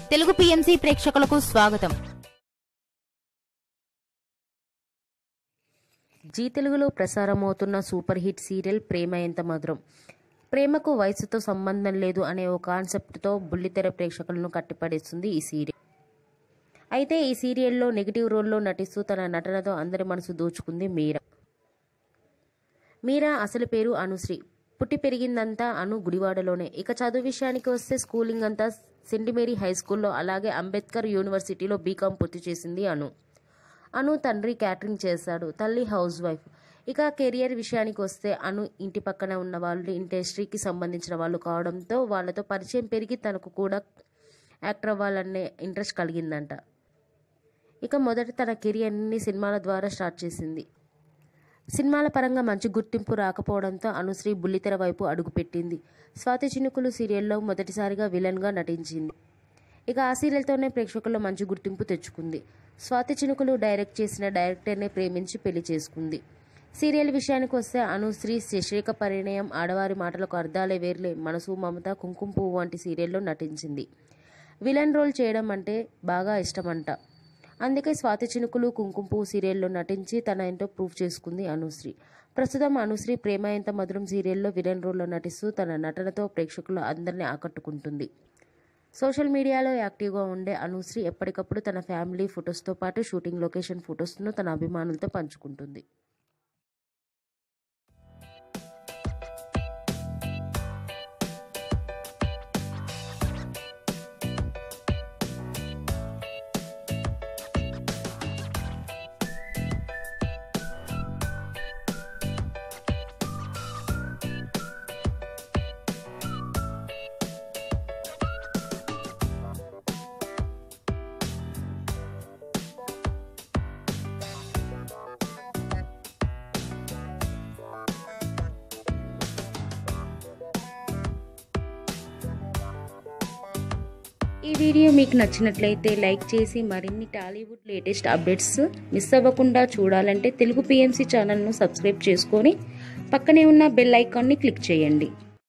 Telugu PMC ప్రేక్షకులకు స్వాగతం జీ తెలుగులో ప్రసారమవుతున్న super hit serial Prema Entha Madhuram ప్రేమకు వయసుతో సంబంధం లేదు అనే ఓ కాన్సెప్ట్తో బుల్లితెర ప్రేక్షకులను కట్టిపడేస్తుంది ఈ సీరియల్ అయితే ఈ సీరియల్లో నెగిటివ్ రోల్లో నటిస్తూ తన నటనతో అందరి మనసు దోచుకుంది మీరా మీరా అసలు పేరు అనుశ్రీ పుట్టి పెరిగిందంతా అను గుడివాడలోనే ఇక చదువు విషయానికి వస్తే స్కూలింగ్ అంతా సెంట్ మేరీ హై స్కూల్లో అలాగే అంబేద్కర్ యూనివర్సిటీలో బీకాం పూర్తి చేసింది అను అను తండ్రి క్యాటరింగ్ చేశాడు తల్లి హౌస్ వైఫ్ ఇక కెరియర్ విషయానికి వస్తే అను ఇంటి పక్కన ఉన్న వాళ్ళు ఇండస్ట్రీకి సంబంధించిన వాళ్ళు కావడంతో వాళ్ళతో పరిచయం పెరిగి తనకు కూడా యాక్టర్ అవ్వాలనే ఇంట్రెస్ట్ కలిగిందంట ఇక మొదట తన కెరియర్ని సినిమాల ద్వారా స్టార్ట్ చేసింది సినిమాల పరంగా మంచి గుర్తింపు రాకపోవడంతో అనుశ్రీ బుల్లితెర వైపు అడుగుపెట్టింది స్వాతి చినుకులు సీరియల్లో మొదటిసారిగా విలన్గా నటించింది ఇక ఆ సీరియల్తోనే ప్రేక్షకుల్లో మంచి గుర్తింపు తెచ్చుకుంది స్వాతి చినుకులు డైరెక్ట్ చేసిన డైరెక్టర్నే ప్రేమించి పెళ్లి చేసుకుంది సీరియల్ విషయానికి వస్తే అనుశ్రీ శశిరేఖ పరిణయం ఆడవారి మాటలకు అర్థాలే వేర్లే మనసు మమత కుంకుమ పువ్వు వంటి సీరియల్లో నటించింది విలన్ రోల్ చేయడం అంటే బాగా ఇష్టమంట అందుకే స్వాతి చినుకులు కుంకుమ పువ్వు సీరియల్లో నటించి తన ఏంటో ప్రూవ్ చేసుకుంది అనుశ్రీ ప్రస్తుతం అనుశ్రీ ప్రేమ ఎంత మధురం సీరియల్లో విలన్ రోల్లో నటిస్తూ తన నటనతో ప్రేక్షకులు అందరినీ ఆకట్టుకుంటుంది సోషల్ మీడియాలో యాక్టివ్గా ఉండే అనుశ్రీ ఎప్పటికప్పుడు తన ఫ్యామిలీ ఫొటోస్తో పాటు షూటింగ్ లొకేషన్ ఫొటోస్ను తన అభిమానులతో పంచుకుంటుంది ఈ వీడియో మీకు నచ్చినట్లయితే లైక్ చేసి మరిన్ని టాలీవుడ్ లేటెస్ట్ అప్డేట్స్ మిస్ అవ్వకుండా చూడాలంటే తెలుగు పిఎంసి ఛానల్ను సబ్స్క్రైబ్ చేసుకొని పక్కనే ఉన్న బెల్ ఐకాన్ని క్లిక్ చేయండి